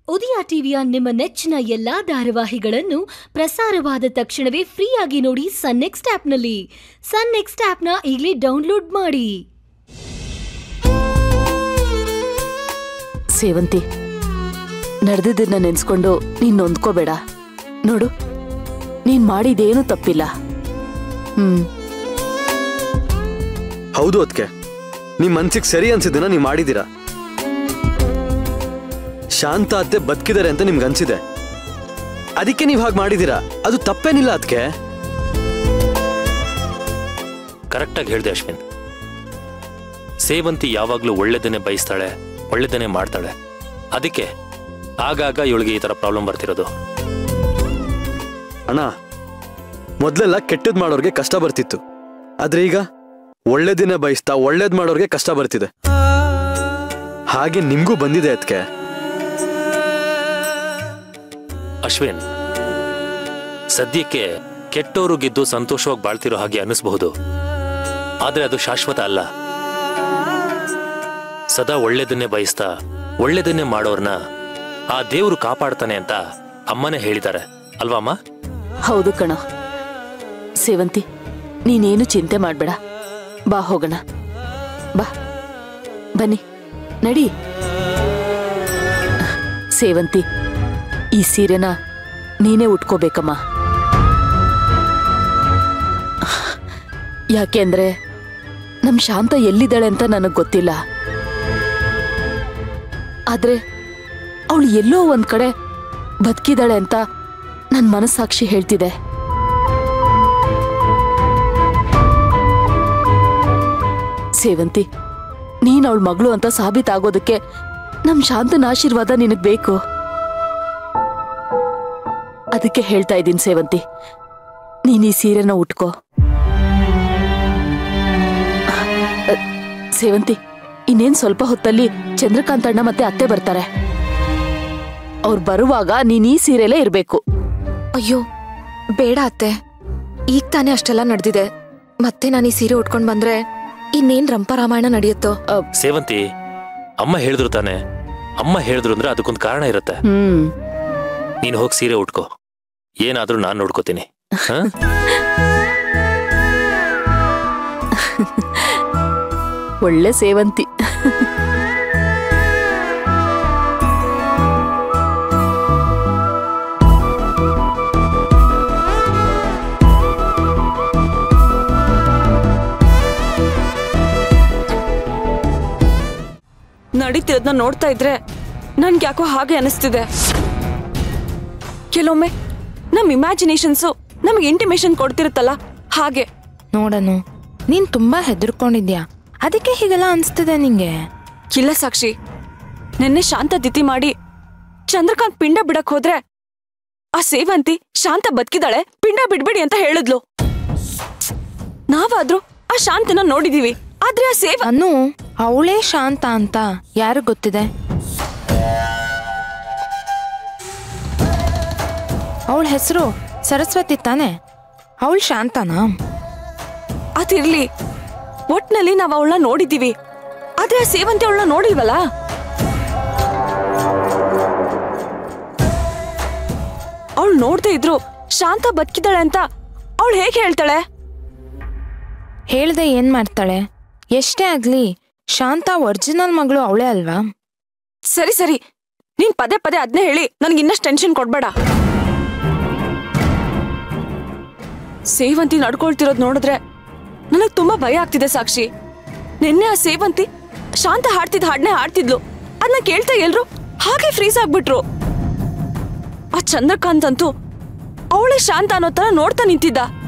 ಉದಯ ಟಿವಿಯ ನಿಮ್ಮ ನೆಚ್ಚಿನ ಎಲ್ಲಾ ಧಾರಾವಾಹಿಗಳನ್ನು ಪ್ರಸಾರವಾದ ತಕ್ಷಣವೇ ಫ್ರೀಯಾಗಿ ನೋಡಿ ಸನ್ ನೆಕ್ಸ್ಟ್ ಆಪ್ನಲ್ಲಿ ಸನ್ ನೆಕ್ಸ್ಟ್ ಆಪ್ನ ಈಗಲೇ ಡೌನ್ಲೋಡ್ ಮಾಡಿ ಸೇವಂತಿ ನಡೆದಿದ್ದನ್ನ ನೆನ್ಸ್ಕೊಂಡು ನೀನ್ ನೊಂದ್ಕೋಬೇಡ ನೋಡು ನೀನ್ ಮಾಡಿದೇನು ತಪ್ಪಿಲ್ಲ ಹ್ಮ್ ಹೌದು ಅದಕ್ಕೆ ನಿಮ್ ಮನ್ಸಿಗೆ ಸರಿ ಅನ್ಸಿದ್ದನ್ನ ನೀವು ಮಾಡಿದ್ದೀರಾ ಶಾಂತ ಅತ್ತೆ ಬದುಕಿದ್ದಾರೆ ಅಂತ ನಿಮ್ಗೆ ಅನ್ಸಿದೆ ಅದಕ್ಕೆ ನೀವು ಹಾಗೆ ಮಾಡಿದ್ದೀರಾ ಅದು ತಪ್ಪೇನಿಲ್ಲ ಅದಕ್ಕೆ ಕರೆಕ್ಟಾಗಿ ಹೇಳಿದೆ ಅಶ್ವಿನ್ ಸೇವಂತಿ ಯಾವಾಗ್ಲೂ ಒಳ್ಳೆದನ್ನೇ ಬಯಸ್ತಾಳೆ ಒಳ್ಳೆದನ್ನೇ ಮಾಡ್ತಾಳೆ ಅದಕ್ಕೆ ಆಗಾಗ ಇವಳಿಗೆ ಈ ತರ ಪ್ರಾಬ್ಲಮ್ ಬರ್ತಿರೋದು ಅಣ್ಣ ಮೊದ್ಲೆಲ್ಲ ಕೆಟ್ಟದ್ ಮಾಡೋರ್ಗೆ ಕಷ್ಟ ಬರ್ತಿತ್ತು ಆದ್ರೆ ಈಗ ಒಳ್ಳೇದಿನ ಬಯಸ್ತಾ ಒಳ್ಳೇದ್ ಮಾಡೋರ್ಗೆ ಕಷ್ಟ ಬರ್ತಿದೆ ಹಾಗೆ ನಿಮ್ಗೂ ಬಂದಿದೆ ಅದಕ್ಕೆ ಅಶ್ವಿನ್ ಸದ್ಯಕ್ಕೆ ಕೆಟ್ಟೋರು ಗೆದ್ದು ಸಂತೋಷವಾಗಿ ಬಾಳ್ತಿರೋ ಹಾಗೆ ಅನಿಸ್ಬಹುದು ಆದ್ರೆ ಅದು ಶಾಶ್ವತ ಅಲ್ಲ ಸದಾ ಒಳ್ಳೇದನ್ನೇ ಬಯಸ್ತಾ ಒಳ್ಳೇದನ್ನೇ ಮಾಡೋರ್ನ ಆ ದೇವ್ರು ಕಾಪಾಡ್ತಾನೆ ಅಂತ ಅಮ್ಮನೇ ಹೇಳಿದ್ದಾರೆ ಅಲ್ವಾ ಅಮ್ಮ ಹೌದು ಕಣ ಸೇವಂತಿ ನೀನೇನು ಚಿಂತೆ ಮಾಡ್ಬೇಡ ಬಾ ಹೋಗೋಣ ಬಾ ಬನ್ನಿ ನಡಿ ಸೇವಂತಿ ಈ ಸೀರೆನ ನೀನೇ ಉಟ್ಕೋಬೇಕಮ್ಮ ಯಾಕೆಂದ್ರೆ ನಮ್ ಶಾಂತ ಎಲ್ಲಿದ್ದಾಳೆ ಅಂತ ನನಗ್ ಗೊತ್ತಿಲ್ಲ ಆದ್ರೆ ಅವಳು ಎಲ್ಲೋ ಒಂದ್ ಕಡೆ ಬದುಕಿದಾಳೆ ಅಂತ ನನ್ ಮನಸ್ಸಾಕ್ಷಿ ಹೇಳ್ತಿದೆ ಸೇವಂತಿ ನೀನ್ ಅವಳ ಮಗಳು ಅಂತ ಸಾಬೀತಾಗೋದಕ್ಕೆ ನಮ್ ಶಾಂತನ ಆಶೀರ್ವಾದ ನಿನಗ್ ಬೇಕು ಅದಕ್ಕೆ ಹೇಳ್ತಾ ಇದ್ದೀನಿ ಸೇವಂತಿ ನೀನ್ ಈ ಸೀರೆನ ಉಟ್ಕೋ ಅ, ಸೇವಂತಿ ಇನ್ನೇನ್ ಸ್ವಲ್ಪ ಹೊತ್ತಲ್ಲಿ ಚಂದ್ರಕಾಂತ್ ಅಣ್ಣ ಮತ್ತೆ ಅತ್ತೆ ಬರ್ತಾರೆ ಅವ್ರು ಬರುವಾಗ ನೀನ್ ಈ ಸೀರೆಲೇ ಇರ್ಬೇಕು ಅಯ್ಯೋ ಬೇಡ ಅತ್ತೆ ಈಗ ತಾನೇ ಅಷ್ಟೆಲ್ಲ ನಡೆದಿದೆ ಮತ್ತೆ ನಾನು ಈ ಸೀರೆ ಉಟ್ಕೊಂಡ್ ಬಂದ್ರೆ ಇನ್ನೇನ್ ರಂಪ ರಾಮಾಯಣ ನಡೆಯುತ್ತೋ ಸೇವಂತಿ ಅಮ್ಮ ಹೇಳಿದ್ರು ತಾನೆ ಅಮ್ಮ ಹೇಳಿದ್ರು ಅಂದ್ರೆ ಅದಕ್ಕೊಂದು ಕಾರಣ ಇರುತ್ತೆ ಹ್ಮ್ ನೀನು ಹೋಗಿ ಸೀರೆ ಉಟ್ಕೋ ಏನಾದ್ರೂ ನಾನ್ ನೋಡ್ಕೋತೀನಿ ಹ? ಒಳ್ಳೆ ಸೇವಂತಿ ನಡೀತಿರೋದನ್ನ ನೋಡ್ತಾ ಇದ್ರೆ ನನ್ಗೆ ಯಾಕೋ ಹಾಗೆ ಅನಿಸ್ತಿದೆ ಕೆಲವೊಮ್ಮೆ ನಮ್ ಇಮ್ಯಾಜಿನೇಷನ್ಸು ನಮಗೆ ಇಂಟಿಮೇಷನ್ ಕೊಡ್ತಿರುತ್ತಲ್ಲ ಹಾಗೆ ನೋಡನು ನೀನ್ ತುಂಬಾ ಹೆದರ್ಕೊಂಡಿದ್ಯಾ ಅದಕ್ಕೆ ಹೀಗೆಲ್ಲ ಅನ್ಸ್ತಿದೆ ನಿಂಗೆ ಇಲ್ಲ ಸಾಕ್ಷಿ ನಿನ್ನೆ ಶಾಂತ ತಿಥಿ ಮಾಡಿ ಚಂದ್ರಕಾಂತ್ ಪಿಂಡ ಬಿಡಕ್ ಹೋದ್ರೆ ಆ ಸೇವಂತಿ ಶಾಂತ ಬದುಕಿದಾಳೆ ಪಿಂಡ ಬಿಡ್ಬೇಡಿ ಅಂತ ಹೇಳಿದ್ಲು ನಾವಾದ್ರೂ ಆ ಶಾಂತನ ನೋಡಿದೀವಿ ಆದ್ರೆ ಆ ಸೇವ ಅನು ಅವಳೇ ಶಾಂತ ಅಂತ ಯಾರು ಗೊತ್ತಿದೆ ಅವಳ ಹೆಸರು ಸರಸ್ವತಿ ತಾನೆ ಅವಳು ಶಾಂತನಾ ಅದಿರ್ಲಿ ಒಟ್ನಲ್ಲಿ ನಾವ್ ಅವಳನ್ನ ನೋಡಿದೀವಿ ಆದ್ರೆ ಆ ಸೇವಂತಿ ಅವಳನ್ನ ನೋಡಿಲ್ವಲ್ಲ ಅವಳು ನೋಡ್ದೇ ಇದ್ರು ಶಾಂತ ಬದುಕಿದಾಳೆ ಅಂತ ಅವಳು ಹೇಗೆ ಹೇಳ್ತಾಳೆ ಹೇಳ್ದೆ ಏನ್ ಮಾಡ್ತಾಳೆ ಎಷ್ಟೇ ಆಗ್ಲಿ ಶಾಂತ ಒರಿಜಿನಲ್ ಮಗಳು ಅವಳೇ ಅಲ್ವಾ ಸರಿ ಸರಿ ನೀನ್ ಪದೇ ಪದೇ ಅದ್ನೇ ಹೇಳಿ ನನ್ಗೆ ಇನ್ನಷ್ಟು ಟೆನ್ಷನ್ ಕೊಡ್ಬೇಡ ಸೇವಂತಿ ನಡ್ಕೊಳ್ತಿರೋದ್ ನೋಡಿದ್ರೆ ನನಗ್ ತುಂಬಾ ಭಯ ಆಗ್ತಿದೆ ಸಾಕ್ಷಿ ನಿನ್ನೆ ಆ ಸೇವಂತಿ ಶಾಂತ ಹಾಡ್ತಿದ್ದ ಹಾಡ್ನೆ ಹಾಡ್ತಿದ್ಲು ಅದನ್ನ ಕೇಳ್ತಾ ಎಲ್ರು ಹಾಗೆ ಫ್ರೀಸ್ ಆಗ್ಬಿಟ್ರು ಆ ಚಂದ್ರಕಾಂತ್ ಅಂತೂ ಅವಳೇ ಶಾಂತ ಅನ್ನೋ ತರ ನೋಡ್ತಾ ನಿಂತಿದ್ದ